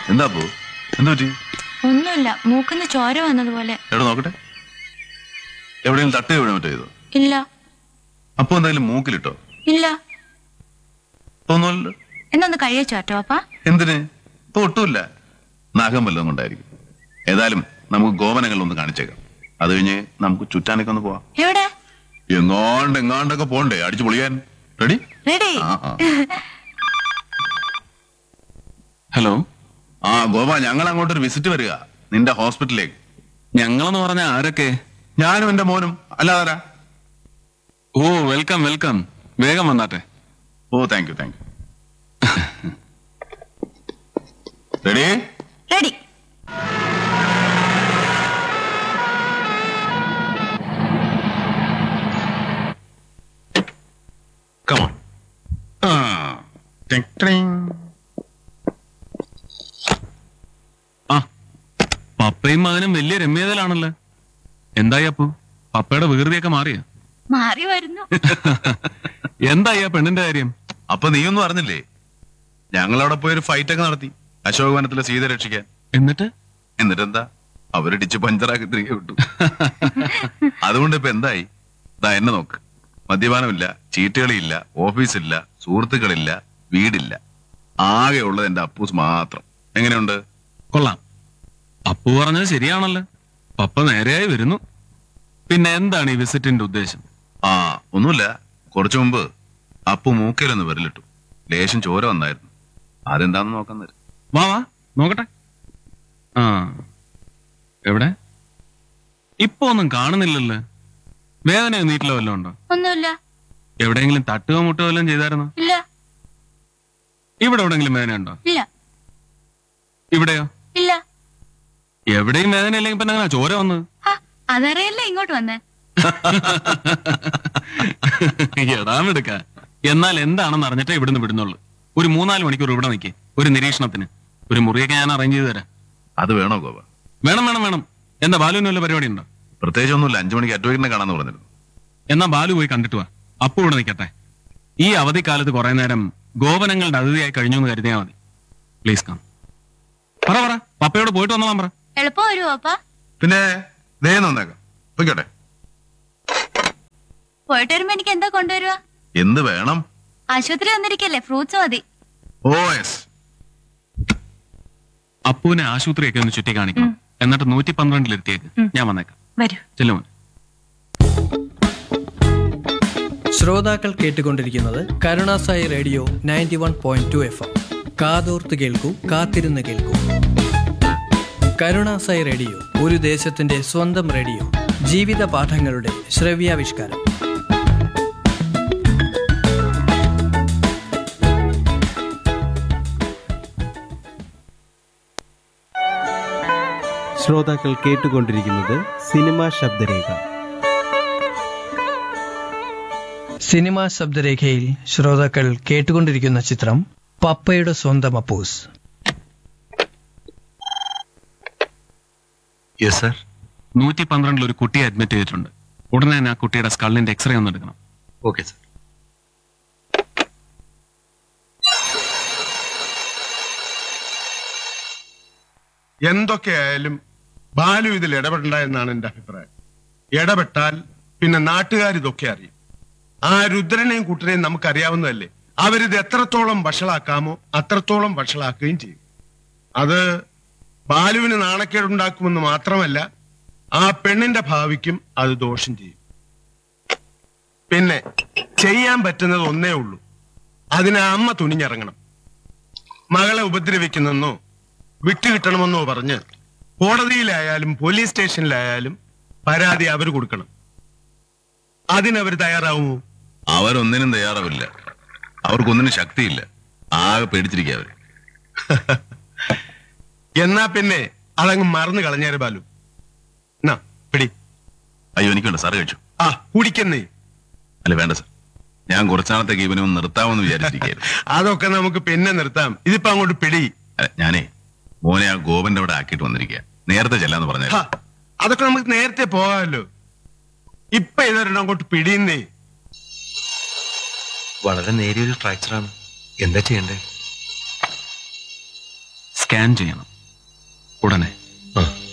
എന്താ പോ എന്താ പറ്റി ഒന്നുമില്ല മൂക്കിന്ന് ചോര വന്നതുപോലെ എവിടെ നോക്കട്ടെ എവിടെയെങ്കിലും തട്ട് വീഴ മറ്റോ ചെയ്തോ ഇല്ല അപ്പൊ എന്തായാലും മൂക്കിലിട്ടോ ഇല്ല തോന്നുമല്ലോ എന്നൊന്ന് കഴിയച്ചോ അട്ടോ അപ്പാ എന്തിന് ഇപ്പൊ ഒട്ടുമില്ല നാഗം വല്ലതും കൊണ്ടായിരിക്കും ഏതായാലും നമുക്ക് ഗോവനങ്ങളിലൊന്ന് കാണിച്ചേക്കാം അത് കഴിഞ്ഞ് നമുക്ക് ചുറ്റാനൊക്കെ ഒന്ന് പോവാം എവിടെ എങ്ങാണ്ട് എങ്ങാണ്ടൊക്കെ പോണ്ടേ അടിച്ചു പൊളിയാൻ റെഡി റെഡി ആ ആ. ഹലോ ആ ഗോവ ഞങ്ങൾ അങ്ങോട്ടൊരു വിസിറ്റ് വരിക നിന്റെ ഹോസ്പിറ്റലിലേക്ക് ഞങ്ങളെന്ന് പറഞ്ഞ ആരൊക്കെ ഞാനും എന്റെ മോനും അല്ലാതാരാ ഓ വെൽക്കം വെൽക്കം വേഗം വന്നാട്ടെ oh thank you thank you ready ready come on ആ ടിങ് ടിങ്. ആ പപ്പയും മകനും വലിയ രമ്യതയിലാണല്ലോ എന്തായി അപ്പു പപ്പയുടെ വികൃതിയൊക്കെ മാറിയ മാറി വരുന്നു എന്തായി ആ പെണ്ണിന്റെ കാര്യം അപ്പൊ നീയൊന്നും അറിഞ്ഞില്ലേ ഞങ്ങൾ അവിടെ പോയി ഒരു ഫൈറ്റ് ഒക്കെ നടത്തി അശോകവനത്തിലെ സീത രക്ഷിക്കാൻ എന്നിട്ട് എന്നിട്ടെന്താ അവരിടിച്ച് പഞ്ചറാക്കി തിരികെ വിട്ടു അതുകൊണ്ട് ഇപ്പൊ എന്തായി ദാ എന്നെ നോക്ക് മദ്യപാനമില്ല ചീട്ടുകളിയില്ല ഓഫീസില്ല സുഹൃത്തുക്കളില്ല വീടില്ല ആകെ ഉള്ളത് എന്റെ അപ്പൂസ് മാത്രം എങ്ങനെയുണ്ട് കൊള്ളാം അപ്പു പറഞ്ഞത് ശരിയാണല്ലോ പപ്പ നേരെയായി വരുന്നു പിന്നെ എന്താണ് ഈ വിസിറ്റിന്റെ ഉദ്ദേശം ആ ഒന്നുമില്ല കുറച്ചു മുമ്പ് അപ്പു മൂക്കയിലൊന്ന് വിരലിട്ടു ലേശം ചോര വന്നായിരുന്നു അതെന്താന്ന് നോക്കാൻ തരും വാ വാ നോക്കട്ടെ ആ എവിടെ ഇപ്പൊ ഒന്നും കാണുന്നില്ലല്ലോ വേദന നീട്ടിലോ വല്ലതും ഉണ്ടോ ഒന്നുമില്ല എവിടെയെങ്കിലും തട്ടുകയോ മുട്ടുകയോ വല്ലതും ചെയ്തായിരുന്നോ ഇല്ല ഇവിടെ എവിടെയെങ്കിലും വേദന ഉണ്ടോ ഇല്ല ഇവിടെയോ ഇല്ല എവിടെയും വേദന ഇല്ലെങ്കിൽ പിന്നെ അങ്ങനെ ചോര വന്നത് ആ, അതറിയല്ലേ ഇങ്ങോട്ട് വന്നേ എടാമെടുക്ക എന്നാൽ എന്താണെന്ന് അറിഞ്ഞിട്ടേ ഇവിടുന്ന് വിടുന്നുള്ളൂ ഒരു മൂന്നാല് മണിക്കൂർ ഇവിടെ നിൽക്കേ ഒരു നിരീക്ഷണത്തിന് ഒരു മുറിയൊക്കെ ഞാൻ അറേഞ്ച് ചെയ്തു തരാം അത് വേണോ ഗോപ വേണം വേണം വേണം എന്താ ബാലുവിന് വല്ല പരിപാടി ഉണ്ടോ പ്രത്യേകിച്ച് ഒന്നുമില്ല അഞ്ചു മണിക്ക് അഡ്വക്കേറ്റിനെ കാണാന്ന് പറഞ്ഞിരുന്നു എന്നാ ബാലു പോയി കണ്ടിട്ട് വാ അപ്പു ഇവിടെ നിൽക്കട്ടെ ഈ അവധിക്കാലത്ത് കുറെ നേരം ഗോപനങ്ങളുടെ അതിഥിയായി കഴിഞ്ഞു എന്ന് കരുതിയാൽ മതി പ്ലീസ് കം പറ പറ പപ്പയോട് പോയിട്ട് വന്നോളാം പറ എളുപ്പം വരുമോ അപ്പാ പിന്നെ ദേ നന്നേക്കാം പൊയ്ക്കോട്ടെ പോയിട്ട് വരുമ്പോ എനിക്ക് എന്താ കൊണ്ടുവരുക എന്ത് വേണം ആശുപത്രി വന്നിരിക്കല്ലേ ഫ്രൂട്ട്സ് മതി ഓ എസ് അപ്പുവിനെ ആശുപത്രിയൊക്കെ ഒന്ന് ചുറ്റി കാണിക്കണം എന്നിട്ട് നൂറ്റി പന്ത്രണ്ടിലെത്തിയേക്ക് ഞാൻ വന്നേക്കാം വരൂ ചെല്ലുമോൻ ശ്രോതാക്കൾ കേട്ടുകൊണ്ടിരിക്കുന്നത് Karunasai radio ninety one point two F M കാതോർത്ത് കേൾക്കൂ കാത്തിരുന്ന് കേൾക്കൂ കരുണാസായി റേഡിയോ ഒരു ദേശത്തിന്റെ സ്വന്തം റേഡിയോ ജീവിത പാഠങ്ങളുടെ ശ്രവ്യാവിഷ്കാരം ശ്രോതാക്കൾ കേട്ടുകൊണ്ടിരിക്കുന്നത് സിനിമാ ശബ്ദരേഖ സിനിമാ ശബ്ദരേഖയിൽ ശ്രോതാക്കൾ കേട്ടുകൊണ്ടിരിക്കുന്ന ചിത്രം പപ്പയുടെ സ്വന്തം അപ്പൂസ് യെസ് സർ നൂറ്റി പന്ത്രണ്ടിൽ ഒരു കുട്ടിയെ അഡ്മിറ്റ് ചെയ്തിട്ടുണ്ട് ഉടനെ തന്നെ ആ കുട്ടിയുടെ സ്കള്ളിന്റെ എക്സ്റേ ഒന്ന് എടുക്കണം ഓക്കെ സർ എന്തൊക്കെയായാലും ബാലു ഇതിൽ ഇടപെടണ്ട എന്നാണ് എന്റെ അഭിപ്രായം ഇടപെട്ടാൽ പിന്നെ നാട്ടുകാർ ഇതൊക്കെ അറിയും ആ രുദ്രനെയും കുട്ടനെയും നമുക്കറിയാവുന്നതല്ലേ അവരിത് എത്രത്തോളം വഷളാക്കാമോ അത്രത്തോളം വഷളാക്കുകയും ചെയ്യും അത് ബാലുവിന് നാണക്കേടുണ്ടാക്കുമെന്ന് മാത്രമല്ല ആ പെണ്ണിന്റെ ഭാവിക്കും അത് ദോഷം ചെയ്യും പിന്നെ ചെയ്യാൻ പറ്റുന്നത് ഒന്നേ ഉള്ളൂ അതിന് അമ്മ തുണിഞ്ഞിറങ്ങണം മകളെ ഉപദ്രവിക്കുന്നെന്നോ വിട്ടുകിട്ടണമെന്നോ പറഞ്ഞ് കോടതിയിലായാലും പോലീസ് സ്റ്റേഷനിലായാലും പരാതി അവർ കൊടുക്കണം അതിനവർ തയ്യാറാവുമോ അവരൊന്നിനും തയ്യാറാവില്ല അവർക്കൊന്നിനും ശക്തിയില്ല ആകെ പേടിച്ചിരിക്കുക അവര് എന്നാ പിന്നെ അതങ്ങ് മറന്നു കളഞ്ഞേരെ ബാലു എന്നാ പിടി അയ്യോ എനിക്കുണ്ട് സാറ് കഴിച്ചു ആ കുടിക്കുന്നേ അല്ല വേണ്ട സാർ ഞാൻ കുറച്ചാളത്തേക്ക് ഇവനെ ഒന്ന് നിർത്താമെന്ന് വിചാരിച്ചിരിക്കുകയായിരുന്നു അതൊക്കെ നമുക്ക് പിന്നെ നിർത്താം ഇതിപ്പോ അങ്ങോട്ട് പിടി അല്ല, ഞാനേ മോനെ ആ ഗോപന്റെ അവിടെ ആക്കിയിട്ട് വന്നിരിക്കുക നേരത്തെ ചെല്ലാന്ന് പറഞ്ഞു ഹാ, അതൊക്കെ നമുക്ക് നേരത്തെ പോകാമല്ലോ ഇപ്പൊ ഇതൊരെണ്ണം അങ്ങോട്ട് പിടിയുന്നേ വളരെ നേരിയൊരു ഫ്രാക്ചറാണ് എന്താ ചെയ്യണ്ടേ സ്കാൻ ചെയ്യണം